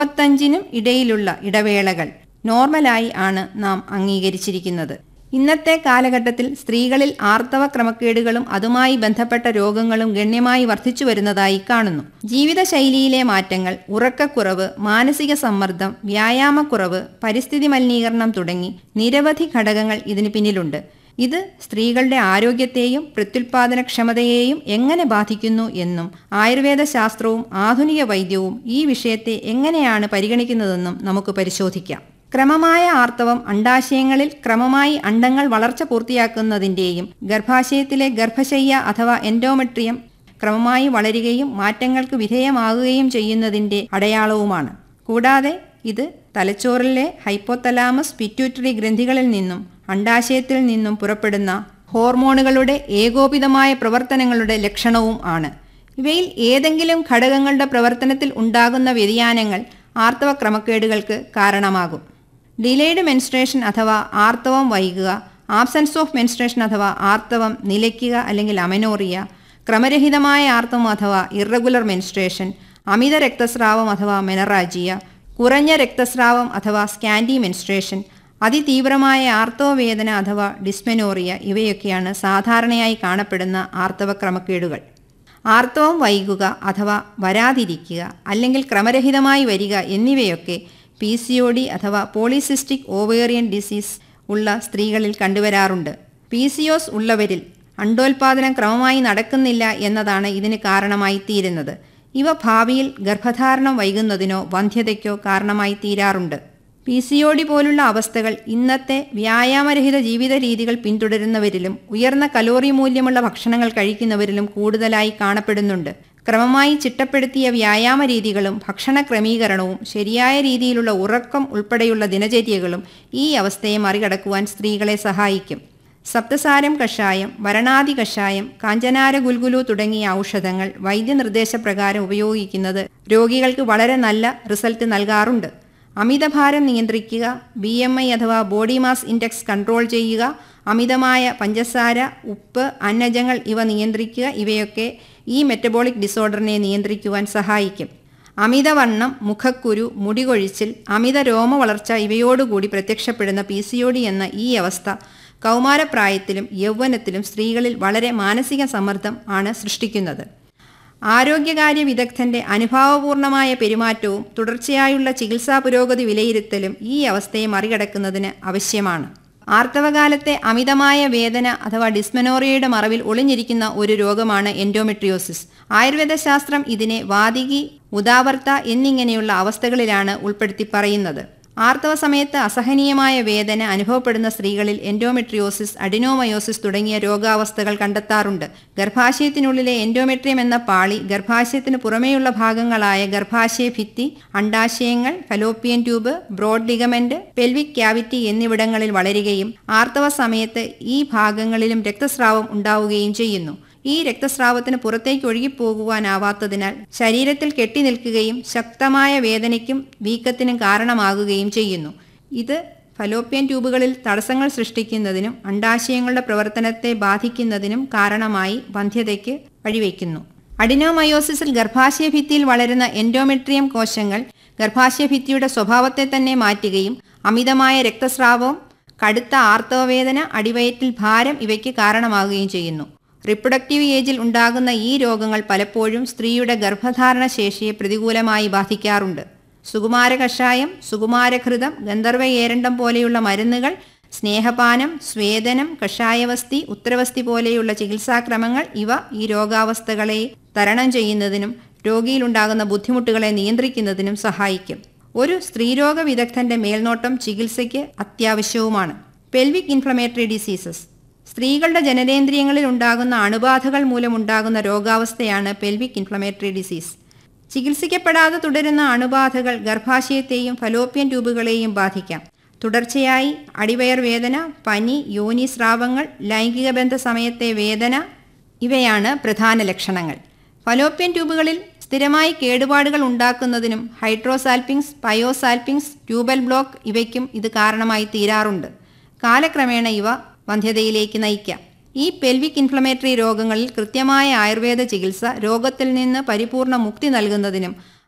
മുപ്പത്തഞ്ചിനും ഇടയിലുള്ള ഇടവേളകൾ നോർമലായി ആണ് നാം അംഗീകരിച്ചിരിക്കുന്നത് ഇന്നത്തെ കാലഘട്ടത്തിൽ സ്ത്രീകളിൽ ആർത്തവ ക്രമക്കേടുകളും അതുമായി ബന്ധപ്പെട്ട രോഗങ്ങളും ഗണ്യമായി വർദ്ധിച്ചു വരുന്നതായി കാണുന്നു ജീവിതശൈലിയിലെ മാറ്റങ്ങൾ ഉറക്കക്കുറവ് മാനസിക സമ്മർദ്ദം വ്യായാമക്കുറവ് പരിസ്ഥിതി മലിനീകരണം തുടങ്ങി നിരവധി ഘടകങ്ങൾ ഇതിന് പിന്നിലുണ്ട് ഇത് സ്ത്രീകളുടെ ആരോഗ്യത്തെയും പ്രത്യുൽപാദനക്ഷമതയെയും എങ്ങനെ ബാധിക്കുന്നു എന്നും ആയുർവേദ ശാസ്ത്രവും ആധുനിക വൈദ്യവും ഈ വിഷയത്തെ എങ്ങനെയാണ് പരിഗണിക്കുന്നതെന്നും നമുക്ക് പരിശോധിക്കാം ക്രമമായ ആർത്തവം അണ്ടാശയങ്ങളിൽ ക്രമമായി അണ്ടങ്ങൾ വളർച്ച പൂർത്തിയാക്കുന്നതിന്റെയും ഗർഭാശയത്തിലെ ഗർഭശയ്യ അഥവാ എൻഡോമെട്രിയം ക്രമമായി വളരുകയും മാറ്റങ്ങൾക്ക് വിധേയമാകുകയും ചെയ്യുന്നതിന്റെ അടയാളവുമാണ് കൂടാതെ ഇത് തലച്ചോറിലെ ഹൈപ്പോതലാമസ് പിറ്റ്യൂട്ടറി ഗ്രന്ഥികളിൽ നിന്നും അണ്ടാശയത്തിൽ നിന്നും പുറപ്പെടുന്ന ഹോർമോണുകളുടെ ഏകോപിതമായ പ്രവർത്തനങ്ങളുടെ ലക്ഷണവും ആണ് ഇവയിൽ ഏതെങ്കിലും ഘടകങ്ങളുടെ പ്രവർത്തനത്തിൽ ഉണ്ടാകുന്ന വ്യതിയാനങ്ങൾ ആർത്തവ ക്രമക്കേടുകൾക്ക് കാരണമാകും ഡിലേഡ് മെൻസ്ട്രേഷൻ അഥവാ ആർത്തവം വൈകുക ആബ്സൻസ് ഓഫ് മെൻസ്ട്രേഷൻ അഥവാ ആർത്തവം നിലയ്ക്കുക അല്ലെങ്കിൽ അമനോറിയ ക്രമരഹിതമായ ആർത്തവം അഥവാ ഇറഗുലർ മെൻസ്ട്രേഷൻ അമിത രക്തസ്രാവം അഥവാ മെനറാജിയ കുറഞ്ഞ രക്തസ്രാവം അഥവാ സ്കാൻഡി മെൻസ്ട്രേഷൻ അതിതീവ്രമായ ആർത്തവവേദന അഥവാ ഡിസ്മെനോറിയ ഇവയൊക്കെയാണ് സാധാരണയായി കാണപ്പെടുന്ന ആർത്തവ ക്രമക്കേടുകൾ ആർത്തവം വൈകുക അഥവാ വരാതിരിക്കുക അല്ലെങ്കിൽ ക്രമരഹിതമായി വരിക എന്നിവയൊക്കെ പി സി ഒ ഡി അഥവാ പോളിസിസ്റ്റിക് ഓവേറിയൻ ഡിസീസ് ഉള്ള സ്ത്രീകളിൽ കണ്ടുവരാറുണ്ട് പി സി ഒസ് ഉള്ളവരിൽ അണ്ടോൽപാദനം ക്രമമായി നടക്കുന്നില്ല എന്നതാണ് ഇതിന് കാരണമായി തീരുന്നത് ഇവ ഭാവിയിൽ ഗർഭധാരണം വൈകുന്നതിനോ വന്ധ്യതയ്ക്കോ കാരണമായി തീരാറുണ്ട് പി സി ഒ ഡി പോലുള്ള അവസ്ഥകൾ ഇന്നത്തെ വ്യായാമരഹിത ജീവിത രീതികൾ പിന്തുടരുന്നവരിലും ഉയർന്ന കലോറി മൂല്യമുള്ള ഭക്ഷണങ്ങൾ കഴിക്കുന്നവരിലും കൂടുതലായി കാണപ്പെടുന്നുണ്ട് ക്രമമായി ചിട്ടപ്പെടുത്തിയ വ്യായാമ രീതികളും ഭക്ഷണ ക്രമീകരണവും ശരിയായ രീതിയിലുള്ള ഉറക്കം ഉൾപ്പെടെയുള്ള ദിനചര്യകളും ഈ അവസ്ഥയെ മറികടക്കുവാൻ സ്ത്രീകളെ സഹായിക്കും സപ്തസാരം കഷായം വരണാദി കഷായം കാഞ്ചനാര ഗുൽഗുലു തുടങ്ങിയ ഔഷധങ്ങൾ വൈദ്യനിർദ്ദേശപ്രകാരം ഉപയോഗിക്കുന്നത് രോഗികൾക്ക് വളരെ നല്ല റിസൾട്ട് നൽകാറുണ്ട് അമിതഭാരം നിയന്ത്രിക്കുക ബി എം ഐ അഥവാ ബോഡി മാസ് ഇൻഡെക്സ് കൺട്രോൾ ചെയ്യുക അമിതമായ പഞ്ചസാര ഉപ്പ് അന്നജങ്ങൾ ഇവ നിയന്ത്രിക്കുക ഇവയൊക്കെ ഈ മെറ്റബോളിക് ഡിസോർഡറിനെ നിയന്ത്രിക്കുവാൻ സഹായിക്കും അമിതവണ്ണം മുഖക്കുരു മുടികൊഴിച്ചിൽ അമിത രോമ വളർച്ച ഇവയോടുകൂടി പ്രത്യക്ഷപ്പെടുന്ന പി സി ഒ ഡി എന്ന ഈ അവസ്ഥ കൗമാരപ്രായത്തിലും യൗവനത്തിലും സ്ത്രീകളിൽ വളരെ മാനസിക സമ്മർദ്ദം ആണ് സൃഷ്ടിക്കുന്നത് ആരോഗ്യകാര്യ വിദഗ്ധന്റെ അനുഭാവപൂർണമായ പെരുമാറ്റവും തുടർച്ചയായുള്ള ചികിത്സാ പുരോഗതി വിലയിരുത്തലും ഈ അവസ്ഥയെ മറികടക്കുന്നതിന് ആവശ്യമാണ് ആർത്തവകാലത്തെ അമിതമായ വേദന അഥവാ ഡിസ്മെനോറിയയുടെ മറവിൽ ഒളിഞ്ഞിരിക്കുന്ന ഒരു രോഗമാണ് എൻഡോമെട്രിയോസിസ് ആയുർവേദ ശാസ്ത്രം ഇതിനെ വാതികി ഉദാവർത്ത എന്നിങ്ങനെയുള്ള അവസ്ഥകളിലാണ് ഉൾപ്പെടുത്തി പറയുന്നത് ആർത്തവ സമയത്ത് അസഹനീയമായ വേദന അനുഭവപ്പെടുന്ന സ്ത്രീകളിൽ എൻഡോമെട്രിയോസിസ് അഡിനോമയോസിസ് തുടങ്ങിയ രോഗാവസ്ഥകൾ കണ്ടെത്താറുണ്ട് ഗർഭാശയത്തിനുള്ളിലെ എൻഡോമെട്രിയം എന്ന പാളി ഗർഭാശയത്തിന് പുറമേയുള്ള ഭാഗങ്ങളായ ഗർഭാശയ ഭിത്തി അണ്ടാശയങ്ങൾ fallopian tube broad ligament pelvic cavity എന്നിവിടങ്ങളിൽ വളരുകയും ആർത്തവ സമയത്ത് ഈ ഭാഗങ്ങളിലും രക്തസ്രാവം ഉണ്ടാവുകയും ചെയ്യുന്നു ഈ രക്തസ്രാവത്തിന് പുറത്തേക്ക് ഒഴുകിപ്പോകുവാനാവാത്തതിനാൽ ശരീരത്തിൽ കെട്ടിനിൽക്കുകയും ശക്തമായ വേദനയ്ക്കും വീക്കത്തിനും കാരണമാകുകയും ചെയ്യുന്നു ഇത് ഫലോപ്യൻ ട്യൂബുകളിൽ തടസ്സങ്ങൾ സൃഷ്ടിക്കുന്നതിനും അണ്ടാശയങ്ങളുടെ പ്രവർത്തനത്തെ ബാധിക്കുന്നതിനും കാരണമായി വന്ധ്യതയ്ക്ക് വഴിവെക്കുന്നു അഡിനോമയോസിസിൽ ഗർഭാശയ ഭിത്തിയിൽ വളരുന്ന എൻഡോമെട്രിയം കോശങ്ങൾ ഗർഭാശയ ഭിത്തിയുടെ സ്വഭാവത്തെ തന്നെ മാറ്റുകയും അമിതമായ രക്തസ്രാവം കടുത്ത ആർത്തവവേദന അടിവയറ്റിൽ ഭാരം ഇവയ്ക്ക് കാരണമാകുകയും ചെയ്യുന്നു റിപ്രൊഡക്റ്റീവ് ഏജിൽ ഉണ്ടാകുന്ന ഈ രോഗങ്ങൾ പലപ്പോഴും സ്ത്രീയുടെ ഗർഭധാരണ ശേഷിയെ പ്രതികൂലമായി ബാധിക്കാറുണ്ട് സുകുമാര കഷായം സുകുമാരഘൃതം ഗന്ധർവ ഏരണ്ടം പോലെയുള്ള മരുന്നുകൾ സ്നേഹപാനം സ്വേദനം കഷായവസ്തി ഉത്തരവസ്തി പോലെയുള്ള ചികിത്സാക്രമങ്ങൾ ഇവ ഈ രോഗാവസ്ഥകളെ തരണം ചെയ്യുന്നതിനും രോഗിയിലുണ്ടാകുന്ന ബുദ്ധിമുട്ടുകളെ നിയന്ത്രിക്കുന്നതിനും സഹായിക്കും ഒരു സ്ത്രീരോഗ വിദഗ്ധന്റെ മേൽനോട്ടം ചികിത്സയ്ക്ക് അത്യാവശ്യവുമാണ് പെൽവിക് ഇൻഫ്ലമേറ്ററി ഡിസീസസ് സ്ത്രീകളുടെ ജനനേന്ദ്രിയങ്ങളിൽ ഉണ്ടാകുന്ന അണുബാധകൾ മൂലമുണ്ടാകുന്ന രോഗാവസ്ഥയാണ് പെൽവിക് ഇൻഫ്ലമേറ്ററി ഡിസീസ് ചികിത്സിക്കപ്പെടാതെ തുടരുന്ന അണുബാധകൾ ഗർഭാശയത്തെയും ഫലോപ്യൻ ട്യൂബുകളെയും ബാധിക്കാം തുടർച്ചയായി അടിവയർ വേദന പനി യോനി സ്രാവങ്ങൾ ലൈംഗിക ബന്ധ സമയത്തെ വേദന ഇവയാണ് പ്രധാന ലക്ഷണങ്ങൾ ഫലോപ്യൻ ട്യൂബുകളിൽ സ്ഥിരമായി കേടുപാടുകൾ ഉണ്ടാക്കുന്നതിനും ഹൈഡ്രോസാൽപിങ്സ് പയോസാൽപിങ്സ് ട്യൂബൽ ബ്ലോക്ക് ഇവയ്ക്കും ഇത് കാരണമായി തീരാറുണ്ട് കാലക്രമേണ ഇവ വന്ധ്യതയിലേക്ക് നയിക്കാം ഈ പെൽവിക് ഇൻഫ്ലമേറ്ററി രോഗങ്ങളിൽ കൃത്യമായ ആയുർവേദ ചികിത്സ രോഗത്തിൽ നിന്ന് പരിപൂർണ മുക്തി നൽകുന്നതിനും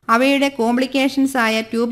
അവയുടെ കോംപ്ലിക്കേഷൻസ് ആയ ട്യൂബ്